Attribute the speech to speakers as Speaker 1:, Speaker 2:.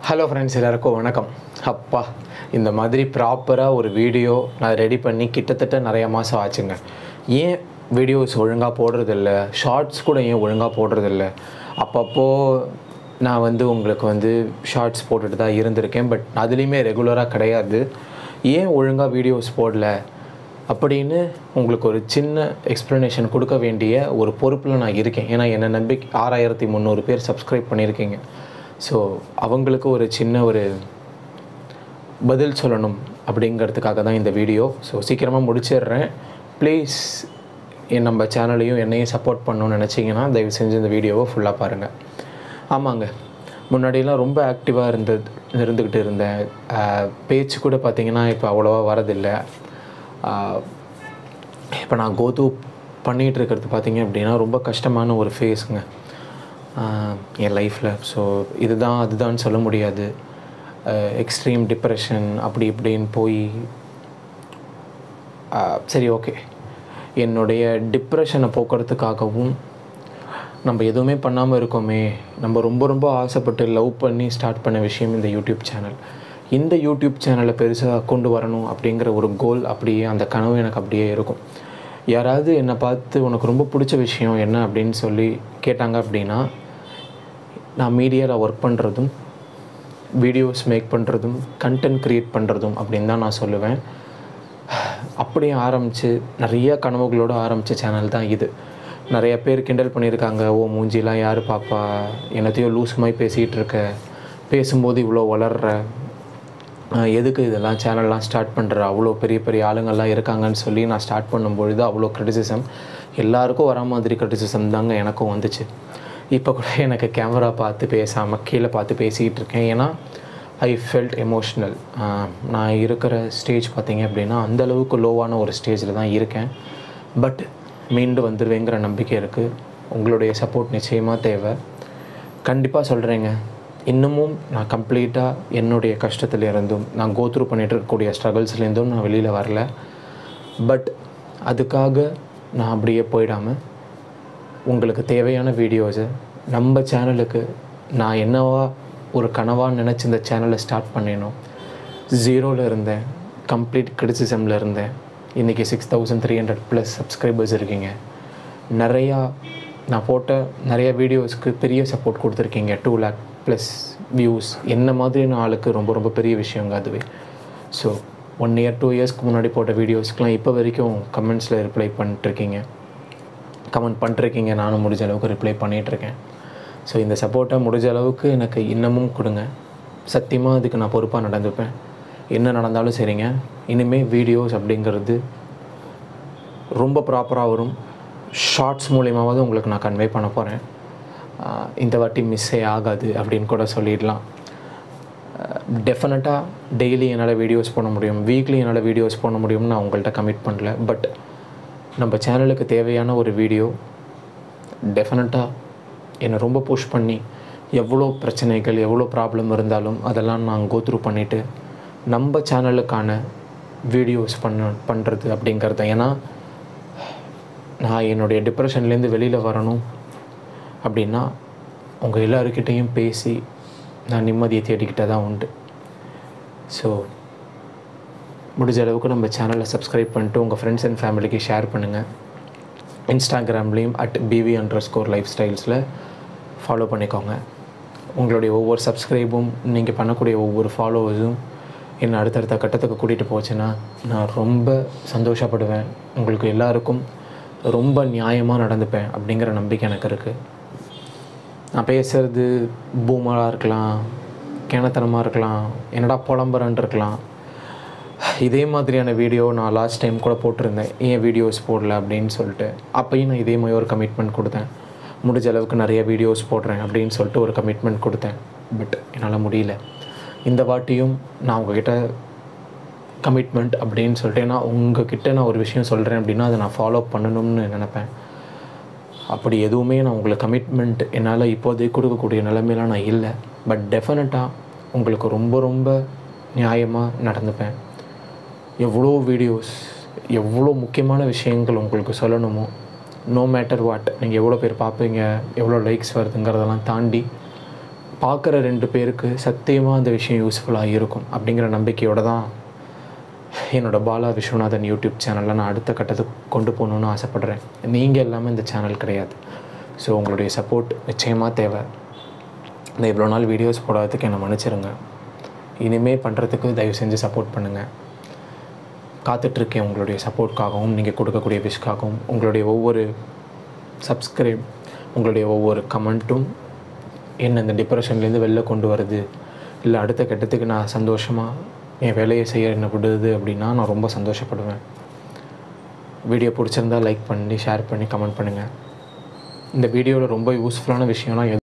Speaker 1: hello friends எல்லாருக்கும் வணக்கம் அப்பா இந்த மாதிரி ப்ராப்பராக ஒரு வீடியோ நான் ரெடி பண்ணி கிட்டத்தட்ட நிறைய மாதம் ஆச்சுங்க ஏன் வீடியோஸ் ஒழுங்காக போடுறதில்ல ஷார்ட்ஸ் கூட ஏன் ஒழுங்காக போடுறதில்ல அப்பப்போ நான் வந்து உங்களுக்கு வந்து ஷார்ட்ஸ் போட்டுட்டு தான் இருந்திருக்கேன் பட் அதுலேயுமே ரெகுலராக கிடையாது ஏன் ஒழுங்காக வீடியோஸ் போடல அப்படின்னு உங்களுக்கு ஒரு சின்ன எக்ஸ்ப்ளனேஷன் கொடுக்க வேண்டிய ஒரு பொறுப்பில் நான் இருக்கேன் ஏன்னா என்னை நம்பி ஆறாயிரத்தி முந்நூறு பேர் சப்ஸ்கிரைப் பண்ணியிருக்கீங்க ஸோ அவங்களுக்கு ஒரு சின்ன ஒரு பதில் சொல்லணும் அப்படிங்கிறதுக்காக தான் இந்த வீடியோ ஸோ சீக்கிரமாக முடிச்சிடுறேன் ப்ளீஸ் என் நம்ம சேனலையும் என்னையும் சப்போர்ட் பண்ணணும்னு நினச்சிங்கன்னா தயவு செஞ்சு இந்த வீடியோவை ஃபுல்லாக பாருங்கள் ஆமாங்க முன்னாடியெல்லாம் ரொம்ப ஆக்டிவாக இருந்தது இருந்துக்கிட்டு இருந்தேன் ஆஹ் பேச்சு கூட பார்த்தீங்கன்னா இப்போ அவ்வளோவா வரதில்லை இப்போ நான் கோது பண்ணிகிட்டு இருக்கிறது பார்த்தீங்க அப்படின்னா ரொம்ப கஷ்டமான ஒரு ஃபேஸுங்க என் லைஃப்பில் ஸோ இதுதான் அதுதான் சொல்ல முடியாது எக்ஸ்ட்ரீம் டிப்ரெஷன் அப்படி இப்படின்னு போய் ஆஹ் சரி ஓகே என்னுடைய டிப்ரெஷனை போக்குறதுக்காகவும் நம்ம எதுவுமே பண்ணாமல் இருக்கோமே நம்ம ரொம்ப ரொம்ப ஆசைப்பட்டு லவ் பண்ணி ஸ்டார்ட் பண்ண விஷயம் இந்த யூடியூப் சேனல் இந்த யூடியூப் சேனலை பெருசாக கொண்டு வரணும் அப்படிங்கிற ஒரு கோல் அப்படியே அந்த கனவு எனக்கு அப்படியே இருக்கும் யாராவது என்னை பார்த்து உனக்கு ரொம்ப பிடிச்ச விஷயம் என்ன அப்படின்னு சொல்லி கேட்டாங்க அப்படின்னா நான் மீடியாவில் ஒர்க் பண்ணுறதும் வீடியோஸ் மேக் பண்ணுறதும் கண்டென்ட் க்ரியேட் பண்ணுறதும் அப்படின்னு தான் நான் சொல்லுவேன் அப்படியே ஆரம்பித்து நிறைய கனவுகளோடு ஆரம்பித்த சேனல் தான் இது நிறைய பேர் கிண்டல் பண்ணியிருக்காங்க ஓ மூஞ்சிலாம் யார் பாப்பா என்னத்தையோ லூஸ் மாதிரி பேசிகிட்டு இருக்க பேசும்போது இவ்வளோ வளர்ற ஆஹ் எதுக்கு இதெல்லாம் சேனல்லாம் ஸ்டார்ட் பண்ணுற அவ்வளோ பெரிய பெரிய ஆளுங்கள்லாம் இருக்காங்கன்னு சொல்லி நான் ஸ்டார்ட் பண்ணும்பொழுது அவ்வளோ கிரிட்டிசிசம் எல்லாருக்கும் வரா மாதிரி கிரிட்டிசிசம் தாங்க எனக்கும் வந்துச்சு இப்போ கூட எனக்கு கேமரா பார்த்து பேசாமல் கீழே பார்த்து பேசிகிட்டு இருக்கேன் ஏன்னா ஐ ஃபெல்ட் எமோஷ்னல் நான் இருக்கிற ஸ்டேஜ் பார்த்தீங்க அப்படின்னா அந்த அளவுக்கு லோவான ஒரு ஸ்டேஜில் தான் இருக்கேன் பட் மீண்டு வந்துடுவேங்கிற நம்பிக்கை இருக்குது உங்களுடைய சப்போர்ட் நிச்சயமாக தேவை கண்டிப்பாக சொல்கிறேங்க இன்னமும் நான் கம்ப்ளீட்டாக என்னுடைய கஷ்டத்துல இருந்தும் நான் கோத்ரூ பண்ணிட்டு இருக்கக்கூடிய ஸ்ட்ரகிள்ஸ்லேருந்தும் நான் வெளியில் வரல பட் அதுக்காக நான் அப்படியே போயிடாமல் உங்களுக்கு தேவையான வீடியோஸை நம்ம சேனலுக்கு நான் என்னவா ஒரு கனவாக நினச்சி இந்த சேனலை ஸ்டார்ட் பண்ணினோம் ஜீரோவில் இருந்தேன் கம்ப்ளீட் கிரிட்டிசிசமில் இருந்தேன் இன்றைக்கி six thousand three hundred plus subscribers இருக்கீங்க நிறையா நான் போட்ட நிறைய வீடியோஸ்க்கு பெரிய சப்போர்ட் கொடுத்துருக்கீங்க டூ லேக் ப்ளஸ் வியூஸ் என்ன மாதிரியான ஆளுக்கு ரொம்ப ரொம்ப பெரிய விஷயங்க அதுவே ஸோ ஒன் இயர் டூ இயர்ஸ்க்கு முன்னாடி போட்ட வீடியோஸ்க்கெலாம் இப்போ வரைக்கும் கமெண்ட்ஸில் ரிப்ளை பண்ணிட்டுருக்கீங்க கமெண்ட் பண்ணிருக்கீங்க நானும் முடிஞ்ச அளவுக்கு ரிப்ளை பண்ணிகிட்ருக்கேன் ஸோ இந்த சப்போர்ட்டை முடிஞ்ச அளவுக்கு எனக்கு இன்னமும் கொடுங்க சத்தியமாக அதுக்கு நான் பொறுப்பாக நடந்துப்பேன் என்ன நடந்தாலும் சரிங்க இனிமேல் வீடியோஸ் அப்படிங்கிறது ரொம்ப ப்ராப்பராக வரும் ஷார்ட்ஸ் மூலியமாவது உங்களுக்கு நான் கன்வே பண்ண போகிறேன் இந்த வாட்டி மிஸ்ஸே ஆகாது அப்படின்னு கூட சொல்லிடலாம் டெஃபினட்டாக டெய்லி என்னால் வீடியோஸ் போட முடியும் வீக்லி என்னால் வீடியோஸ் போட முடியும்னு நான் உங்கள்கிட்ட கமிட் பண்ணல பட் நம்ம சேனலுக்கு தேவையான ஒரு வீடியோ டெஃபினட்டாக என்னை ரொம்ப புஷ் பண்ணி எவ்வளோ பிரச்சனைகள் எவ்வளோ ப்ராப்ளம் இருந்தாலும் அதெல்லாம் நான் கோத்ரூ பண்ணிவிட்டு நம்ம சேனலுக்கான வீடியோஸ் பண்ண பண்ணுறது அப்படிங்கிறது ஏன்னா நான் என்னுடைய டிப்ரெஷன்லேருந்து வெளியில் வரணும் அப்படின்னா உங்கள் எல்லாருக்கிட்டேயும் பேசி நான் நிம்மதியை தேடிக்கிட்டே தான் உண்டு ஸோ முடிஞ்ச அளவுக்கு நம்ம சேனலை சப்ஸ்கிரைப் பண்ணிட்டு உங்கள் ஃப்ரெண்ட்ஸ் அண்ட் ஃபேமிலிக்கு ஷேர் பண்ணுங்கள் இன்ஸ்டாகிராம்லேயும் at PV underscore life ஸ்டைல்ஸில் ஃபாலோ பண்ணிக்கோங்க உங்களுடைய ஒவ்வொரு சப்ஸ்கிரைபும் நீங்கள் பண்ணக்கூடிய ஒவ்வொரு ஃபாலோவர்ஸும் என்னை அடுத்தடுத்த கட்டத்துக்கு கூட்டிகிட்டு போச்சுன்னா நான் ரொம்ப சந்தோஷப்படுவேன் உங்களுக்கு எல்லாருக்கும் ரொம்ப நியாயமாக நடந்துப்பேன் அப்படிங்கிற நம்பிக்கை எனக்கு இருக்குது நான் பேசுகிறது பூமராக இருக்கலாம் கிணத்தனமாக இருக்கலாம் என்னடா புலம்புறன்னு இருக்கலாம் இதே மாதிரியான வீடியோ நான் லாஸ்ட் டைம் கூட போட்டிருந்தேன் ஏன் வீடியோஸ் போடல அப்படின்னு சொல்லிட்டு அப்பயும் நான் இதே மாதிரி ஒரு கமிட்மெண்ட் கொடுத்தேன் முடிஞ்ச அளவுக்கு நிறைய வீடியோஸ் போடுறேன் அப்படின்னு சொல்லிட்டு ஒரு கமிட்மெண்ட் கொடுத்தேன் பட் என்னால் முடியல இந்த வாட்டியும் நான் உங்ககிட்ட கமிட்மெண்ட் அப்படின்னு சொல்லிட்டு ஏன்னா உங்ககிட்ட நான் ஒரு விஷயம் சொல்கிறேன் அப்படின்னா அதை நான் ஃபாலோ பண்ணணும்னு நினப்பேன் அப்படி எதுவுமே நான் உங்களுக்கு கமிட்மெண்ட் என்னால் இப்போதைக்கு கொடுக்கக்கூடிய நிலைமையில நான் இல்லை பட் டெஃபினட்டாக உங்களுக்கு ரொம்ப ரொம்ப நியாயமாக நடந்துப்பேன் எவ்வளோ வீடியோஸ் எவ்வளோ முக்கியமான விஷயங்கள் உங்களுக்கு சொல்லணுமோ நோ மேட்டர் வாட் நீங்கள் எவ்வளோ பேர் பார்ப்பீங்க எவ்வளோ லைக்ஸ் வருதுங்கிறதெல்லாம் தாண்டி பார்க்குற ரெண்டு பேருக்கு சத்தியமாக அந்த விஷயம் யூஸ்ஃபுல்லாக இருக்கும் அப்படிங்கிற நம்பிக்கையோடு தான் என்னோடய பாலா விஸ்வநாதன் யூடியூப் சேனலில் நான் அடுத்த கட்டத்துக்கு கொண்டு போகணுன்னு ஆசைப்பட்றேன் நீங்கள் எல்லாமே இந்த சேனல் கிடையாது ஸோ உங்களுடைய சப்போர்ட் நிச்சயமாக தேவை இந்த இவ்வளோ நாள் வீடியோஸ் போடாததுக்கு என்னை மன்னிச்சிருங்க இனிமேல் பண்ணுறதுக்கு தயவு செஞ்சு சப்போர்ட் பண்ணுங்கள் காத்துட்ருக்கேன் உங்களுடைய சப்போர்ட்காகவும் நீங்கள் கொடுக்கக்கூடிய விஷக்காகவும் உங்களுடைய ஒவ்வொரு சப்ஸ்கிரைப் உங்களுடைய ஒவ்வொரு கமெண்ட்டும் என்ன இந்த டிப்ரெஷன்லேருந்து வெளில கொண்டு வருது இல்லை அடுத்த கட்டத்துக்கு நான் சந்தோஷமாக என் வேலையை செய்ய என்ன விடுது அப்படின்னா நான் ரொம்ப சந்தோஷப்படுவேன் வீடியோ பிடிச்சிருந்தா லைக் பண்ணி ஷேர் பண்ணி கமெண்ட் பண்ணுங்கள் இந்த வீடியோவில் ரொம்ப யூஸ்ஃபுல்லான விஷயம்லாம் எது